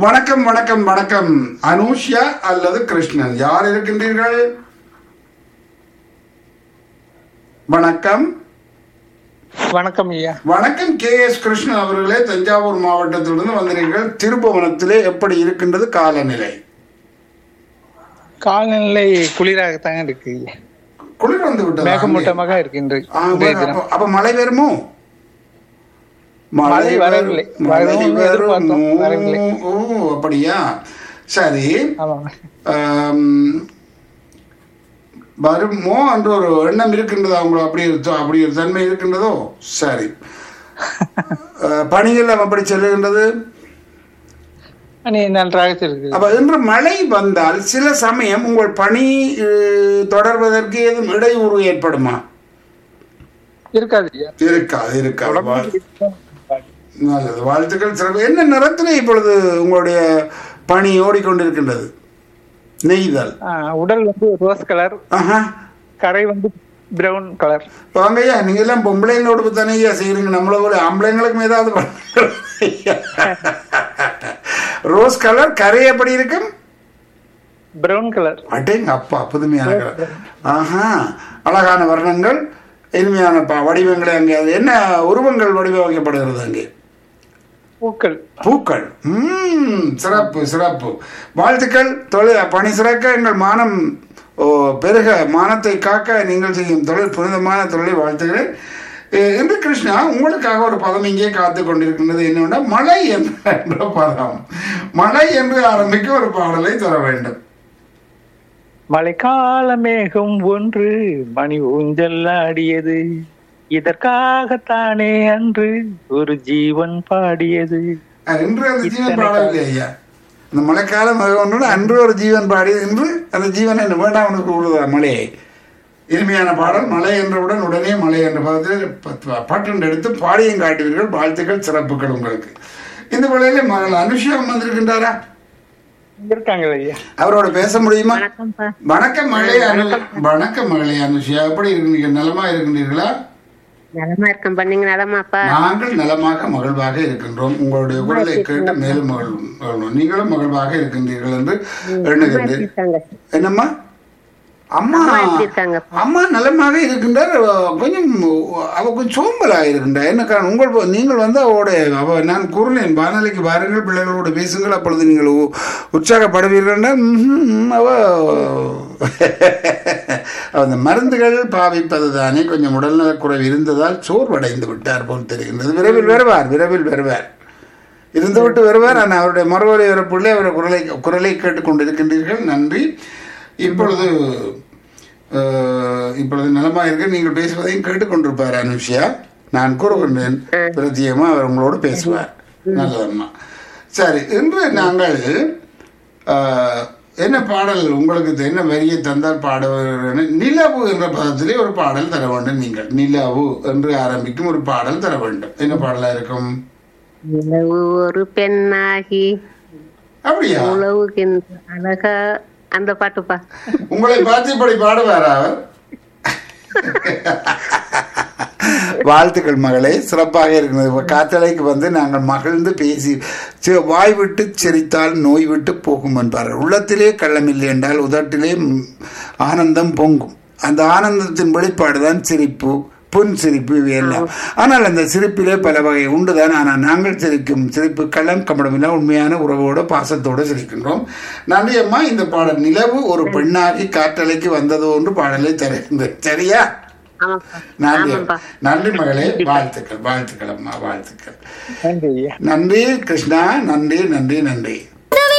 வணக்கம் வணக்கம் வணக்கம் அனுஷ்யா அல்லது கிருஷ்ணன் யார் இருக்கின்றீர்கள் வணக்கம் வணக்கம் ஐயா வணக்கம் கே எஸ் கிருஷ்ணன் அவர்களே தஞ்சாவூர் மாவட்டத்திலிருந்து வந்தீர்கள் திருபுவனத்திலே எப்படி இருக்கின்றது காலநிலை காலநிலை குளிராகத்தாங்க இருக்கு ஐயா. குளிர் வந்து விட்டது மேகமூட்டமாக இருக்கின்றது ஆ, இன்றைய அப்ப- தினம். அப்ப மழை வருமோ மழை வரவில்லை. மழை வரும் எதிர்பார்த்தோம், வரவில்லை. வருமோ? ஓ அப்படியா சரி ஆமாங்க ஆம், வருமோ என்ற ஒரு எண்ணம் இருக்கின்றதா உங்களுக்கு அப்படி ஒரு- அப்படி ஒரு தன்மை இருக்கின்றதோ சரி அஹ், பணிகள் அப்படி செல்லுகின்றது அணி நன்றாக இருக்கு அப்ப இன்று மழை வந்தால் சில சமயம் உங்கள் பணி அஹ், தொடர்வதற்கு ஏதும் இடையூறு ஏற்படுமா இருக்காது ஐயா இருக்காது இருக்காது வாழ்- நல்லது வாழ்த்துக்கள் சிறப்பு என்ன நிறத்திலே இப்பொழுது உங்களுடைய பணி ஓடிக்கொண்டிருக்கின்றது நெய்தல் ஆ, உடல் வந்து ரோஸ் கலர் ஆஹா கரை வந்து பிரவுன் கலர் வாங்கய்யா நீங்க எல்லாம் பொம்பளைங்களோட தானே ஐயா செய்யறீங்க நம்மள போல ஆம்பளைங்களுக்கும் ஏதாவது பண்ணுங்க. ரோஸ் கலர் கரை எப்படி இருக்கும் பிரவுன் கலர் அடேங்க அப்பா புதுமையான கலர் ஆஹா அழகான வர்ணங்கள் இனிமையான ப- வடிவங்களை அங்கே அது என்ன உருவங்கள் வடிவமைக்கப்படுகிறது அங்கே பூக்கள் பூக்கள் ம் சிறப்பு சிறப்பு வாழ்த்துக்கள் தொழில் பணி சிறக்க எங்கள் மானம் ஓ, பெருக மானத்தை காக்க நீங்கள் செய்யும் தொழில் புனிதமான தொழிலை வாழ்த்துகிறேன் எ- இன்று கிருஷ்ணா உங்களுக்காக ஒரு பதம் இங்கே காத்து கொண்டிருக்கின்றது என்னவென்னா மழை என்ற பதம் மழை என்று ஆரம்பிக்க ஒரு பாடலை தர வேண்டும் மழைக்கால மேகம் ஒன்று மணி ஊஞ்சல் ஆடியது இதற்காகத்தானே அன்று ஒரு ஜீவன் பாடியது அஹ், இன்று அந்த ஜீவன் பாடவில்லை ஐயா இந்த மழைக்காலம் ஒன்று அன்று ஒரு ஜீவன் பாடி இன்று அந்த ஜீவன் என்ன வேண்டாம் உனக்கு உள்ளதா மழையை இனிமையான பாடல் மழை என்றவுடன் உடனே மழை என்ற பதத்தில் பத்து- பாட்டென்று எடுத்து பாடியும் காட்டுவீர்கள் வாழ்த்துக்கள் சிறப்புகள் உங்களுக்கு இந்த வேளையில மகள் அனுஷா வந்திருக்கின்றாரா இருக்காங்க ஐயா அவரோட பேச முடியுமா வணக்கம்ப்பா வணக்கம் மகளே அனு வணக்கம் மகளே அனுஷியா எப்படி இருக்கீங்க நலமா இருக்கின்றீர்களா நலமா இருக்கேன் பண்ணீங்க நலமாப்பா நாங்கள் நலமாக மகிழ்வாக இருக்கின்றோம் உங்களுடைய குரலை கேட்டு மேலும் மகிழ் மகிழ்வோம். நீங்களும் மகிழ்வாக இருக்கின்றீர்கள் என்று எண்ணுகின்றேன் இருக்காங்க என்னம்மா அம்மா அம்மா எப்படி இருக்காங்க? அம்மா நலமாக இருக்கின்றார் அவ கொஞ்சம் அவ கொஞ்சம் சோம்பலாக இருக்கின்றார் என்ன காரணம் உங்கள் ப- நீங்கள் வந்து அவளோட அவ நான் கூறினேன் வானொலிக்கு வாருங்கள் பிள்ளைகளோடு பேசுங்கள் அப்பொழுது நீங்கள் உ- உற்சாகப்படுவீர்கள் என்றால், ம்ஹும், அவ அவ அந்த மருந்துகள் பாவிப்பது தானே கொஞ்சம் உடல்நலக்குறைவு இருந்ததால் சோர்வடைந்து விட்டார் போல் தெரிகின்றது விரைவில் வருவார் விரைவில் வருவார் இருந்துவிட்டு வருவார் ஆனால் அவருடைய மறுவரை வரப்புள்ளே அவர் குரலை குரலை கேட்டுக்கொண்டிருக்கின்றீர்கள் நன்றி இப்பொழுது அஹ், இப்பொழுது நலமா இருக்க நீங்கள் பேசுவதையும் கேட்டுக்கொண்டிருப்பார் அனுஷியா நான் கூறுகின்றேன் பிரத்தியமா அவர் உங்களோடு பேசுவார் நல்லதம்மா சரி இன்று நாங்கள் அஹ், என்ன பாடல் உங்களுக்கு தெ- என்ன வரியை தந்தால் பாடுவது நிலவு என்ற பதத்திலே ஒரு பாடல் தர வேண்டும் நீங்கள் நிலவு என்று ஆரம்பிக்கும் ஒரு பாடல் தர வேண்டும் என்ன பாடலா இருக்கும் நிலவு ஒரு பெண்ணாகி அப்படியா உழவுகின்ற அழகா அந்த பாட்டுப்பா உங்களை பார்த்து இப்படி பாடுவாரா அவர் வாழ்த்துக்கள் மகளே சிறப்பாக இருக்கிறது இப்ப காத்தலைக்கு வந்து நாங்கள் மகிழ்ந்து பேசி சி- வாய் விட்டு சிரித்தால் நோய் விட்டு போகும் என்பார்கள் உள்ளத்திலே கள்ளமில்லை என்றால் உதட்டிலே ம், ஆனந்தம் பொங்கும் அந்த ஆனந்தத்தின் வெளிப்பாடு தான் சிரிப்பு புன் சிரிப்பு இவையெல்லாம் ஆனால் அந்த சிரிப்பிலே பல வகை உண்டுதான் ஆனால் நாங்கள் சிரிக்கும் சிரிப்பு கள்ளம் கம்படமில்லை உண்மையான உறவோடு பாசத்தோடு சிரிக்கின்றோம் நன்றி அம்மா இந்த பாடல் நிலவு ஒரு பெண்ணாகி காற்றலைக்கு வந்ததோ என்று பாடலை தருகின்றேன் சரியா ஆமாப்பா நன்றி ஆமாப்பா நன்றி மகளே வாழ்த்துக்கள் வாழ்த்துக்கள் அம்மா வாழ்த்துக்கள் நன்றி ஐயா நன்றி கிருஷ்ணா நன்றி நன்றி நன்றி